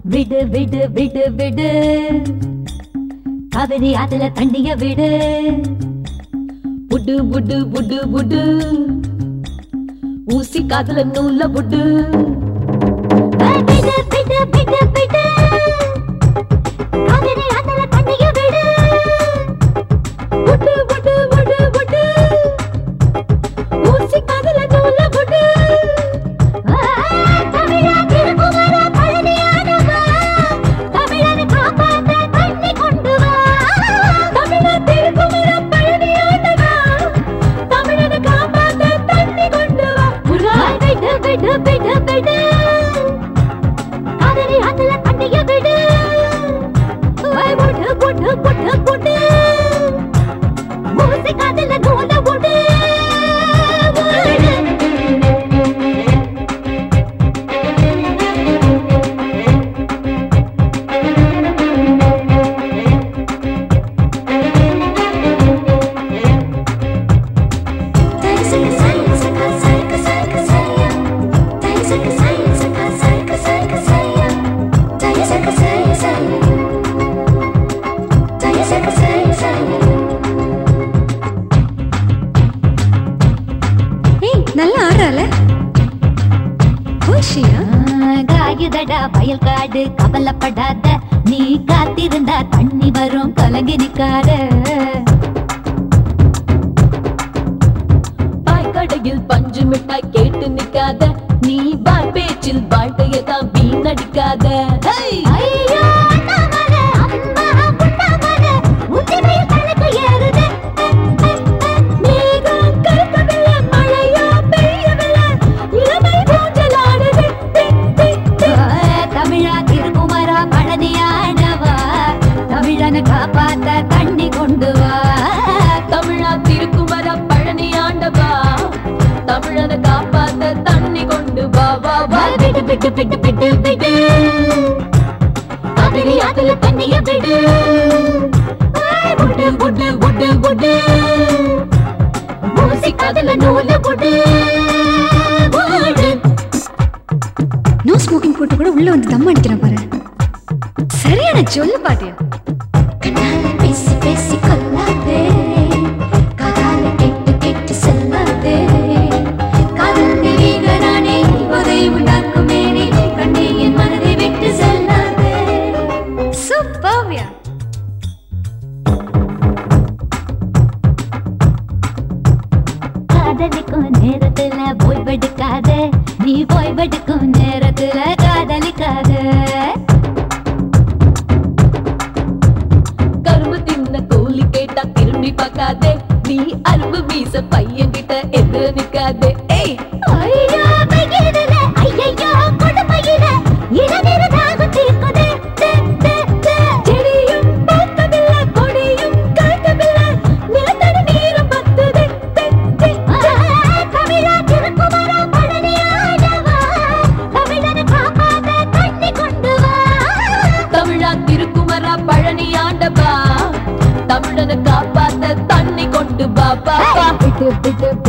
விடு விடு விடு விடு காவிரி அதுல தண்ணிய விடு புடு புடு புடு புடு ஊசி காதுல நூல்ல புடு விடு விடு விடு விடு காவிரி அதுல தண்ணிய விடு புடு புடு புடு புடு ஊசி காதுல நூல்ல புடு தமிழா திருக்குமர பழனியானவா தமிழனை காப்பாற்ற தண்ணி கொண்டு வா தமிழா திருக்குமர பழனியானவா தமிழனை காப்பாற்ற தண்ணி கொண்டு வா முருகா விடு விடு விடு விடு காவிரி அதுல தண்ணிய விடு ஓய், புடு புடு புடு புடு ஊசி காதுல நூல புடு ஏய் நல்லா ஆடுறால ஓஷியா காயுதடா வயல் காடு கவலைப்படாத நீ காத்திருந்தா தண்ணி வரும் கலங்கி நிக்காத பாய்கடையில் பஞ்சு மிட்டாய் கேட்டு நிக்காத நீ பாய் பேச்சில் வாழ்க்கையை தான் வீணடிக்காத ஐயோ அண்ணாமலை, அம்மா, புண்ணாமலை, உச்சி வெயில் கணக்கு ஏறுது. மேகம் கருக்கவில்லை, மழையோ பெய்யவில்லை, இளமை ஊஞ்சலாடுது. தமிழா திருக்குமரா பழனியானவா தமிழனை காப்பாத்த தண்ணி கொண்டு வா தமிழா திருக்குமரா பழனி ஆண்டவா தமிழனை காப்பாத்த தண்ணி கொண்டு வா வா வா விட்டு விட்டு விட்டு விட்டு விட்டு காவிரி ஆத்துல தண்ணிய விடு ஆய், விடு விடு விடு விடு ஊசி காதல நூல விடு விடு நோ ஸ்மோக்கிங் போட்டு கூட உள்ள வந்து தம் அடிக்கிறேன் பாரு சரியான சொல்லு பாட்டியா கண்ணால பேசி பேசி கொல்லாதே காதால கேட்டு கேட்டு செல்லாதே காதல் தெரியல நானே உதை உண்டாக்கும் மேனே கண்ணே என் மனதை விட்டு செல்லாதே சூப்பர்வியா காதலிக்கும் நேரத்துல ஓய்வெடுக்காத நீ ஓய்வெடுக்கும் நேரத்துல காதலிக்காத கரும்பு தின்ன கூலி கேட்டா திரும்பி பார்க்காதே நீ அரும்பு மீச பையன் கிட்ட எதிர நிக்காதே ஏய் ஐயா பையனல ஐயையோ கொடுமையில இளநீர தாகம் தீர்க்குதே தே, தே, தே. செடியும் பூக்கவில்லை, கொடியும் காய்க்கவில்லை, நிலத்தடி நீரும் வத்துதே, தே, தே, தே. தமிழா திருக்குமரா பழனியாண்டவா, தமிழனை காப்பாத்த தண்ணி கொண்டு வா. தமிழா திருக்குமரா பழனி ஆண்டவா தமிழனை காப்பாத்த தண்ணி கொண்டு வா வா வா. விட்டு விட்டு